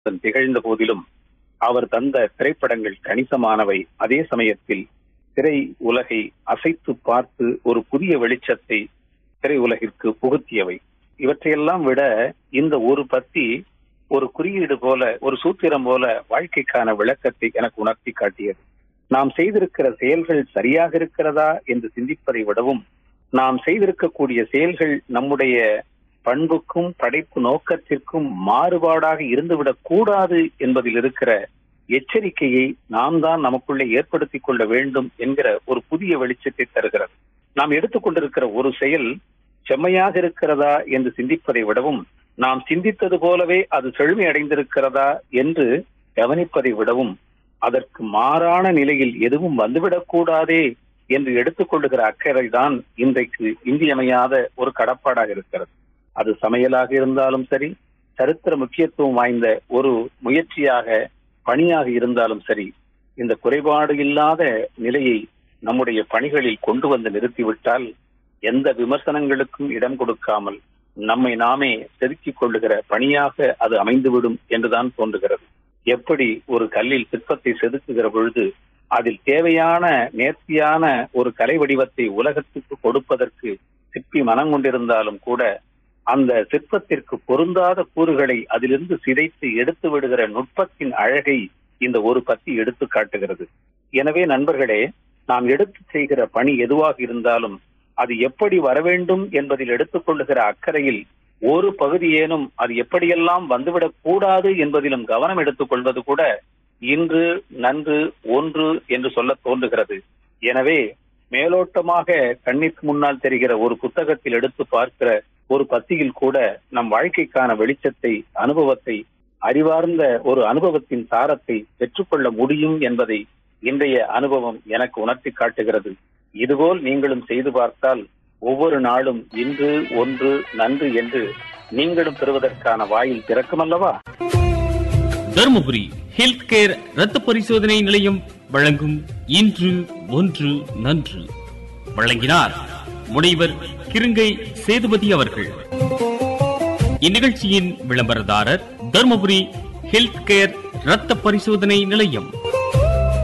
திகழ்ந்த போதிலும் அவர் தந்த திரைப்படங்கள் கணிசமானவை அதே சமயத்தில் திரை உலகை அசைத்து பார்த்து ஒரு புதிய வெளிச்சத்தை திரை உலகிற்கு புகுத்தியவை இவற்றையெல்லாம் விட இந்த ஒரு பத்தி ஒரு குறியீடு போல ஒரு சூத்திரம் போல வாழ்க்கைக்கான விளக்கத்தை எனக்கு உணர்த்தி காட்டியது நாம் செய்திருக்கிற செயல்கள் சரியாக இருக்கிறதா என்று சிந்திப்பதை விடவும் நாம் செய்திருக்கக்கூடிய செயல்கள் நம்முடைய பண்புக்கும் படைப்பு நோக்கத்திற்கும் மாறுபாடாக இருந்துவிடக் கூடாது என்பதில் இருக்கிற எச்சரிக்கையை நாம் தான் நமக்குள்ளே ஏற்படுத்திக் கொள்ள வேண்டும் என்கிற ஒரு புதிய வெளிச்சத்தை தருகிறது நாம் எடுத்துக்கொண்டிருக்கிற ஒரு செயல் செம்மையாக இருக்கிறதா என்று சிந்திப்பதை விடவும் நாம் சிந்தித்தது போலவே அது செழுமை அடைந்திருக்கிறதா என்று கவனிப்பதை விடவும் அதற்கு மாறான நிலையில் எதுவும் வந்துவிடக் என்று எடுத்துக்கொள்ளுகிற அக்கறை தான் இன்றைக்கு இன்றியமையாத ஒரு கடப்பாடாக இருக்கிறது அது சமையலாக இருந்தாலும் சரி சரித்திர முக்கியத்துவம் வாய்ந்த ஒரு முயற்சியாக பணியாக இருந்தாலும் சரி இந்த குறைபாடு இல்லாத நிலையை நம்முடைய பணிகளில் கொண்டு வந்து நிறுத்திவிட்டால் எந்த விமர்சனங்களுக்கும் இடம் கொடுக்காமல் நம்மை நாமே செதுக்கிக் கொள்ளுகிற பணியாக அது அமைந்துவிடும் என்றுதான் தோன்றுகிறது எப்படி ஒரு கல்லில் சிற்பத்தை செதுக்குகிற பொழுது அதில் தேவையான நேர்த்தியான ஒரு கலை வடிவத்தை உலகத்துக்கு கொடுப்பதற்கு சிற்பி மனம் கொண்டிருந்தாலும் கூட அந்த சிற்பத்திற்கு பொருந்தாத கூறுகளை அதிலிருந்து சிதைத்து எடுத்து விடுகிற நுட்பத்தின் அழகை இந்த ஒரு பத்தி எடுத்து காட்டுகிறது எனவே நண்பர்களே நாம் எடுத்து செய்கிற பணி எதுவாக இருந்தாலும் அது எப்படி வர வேண்டும் என்பதில் எடுத்துக்கொள்ளுகிற அக்கறையில் ஒரு பகுதியேனும் அது எப்படியெல்லாம் வந்துவிடக் கூடாது என்பதிலும் கவனம் எடுத்துக் கொள்வது கூட இன்று நன்று ஒன்று என்று சொல்ல தோன்றுகிறது எனவே மேலோட்டமாக கண்ணிற்கு முன்னால் தெரிகிற ஒரு புத்தகத்தில் எடுத்து பார்க்கிற ஒரு பத்தியில் கூட நம் வாழ்க்கைக்கான வெளிச்சத்தை அனுபவத்தை அறிவார்ந்த ஒரு அனுபவத்தின் சாரத்தை பெற்றுக்கொள்ள முடியும் என்பதை இன்றைய அனுபவம் எனக்கு உணர்த்தி காட்டுகிறது இதுபோல் நீங்களும் செய்து பார்த்தால் ஒவ்வொரு நாளும் இன்று ஒன்று நன்று என்று நீங்களும் பெறுவதற்கான வாயில் திறக்குமல்லவா தருமபுரி ஹெல்த் கேர் ரத்த பரிசோதனை நிலையம் வழங்கும் இன்று ஒன்று நன்று வழங்கினார் முனைவர் கிருங்கை சேதுபதி அவர்கள் இந்நிகழ்ச்சியின் விளம்பரதாரர் தருமபுரி ஹெல்த் கேர் ரத்த பரிசோதனை நிலையம்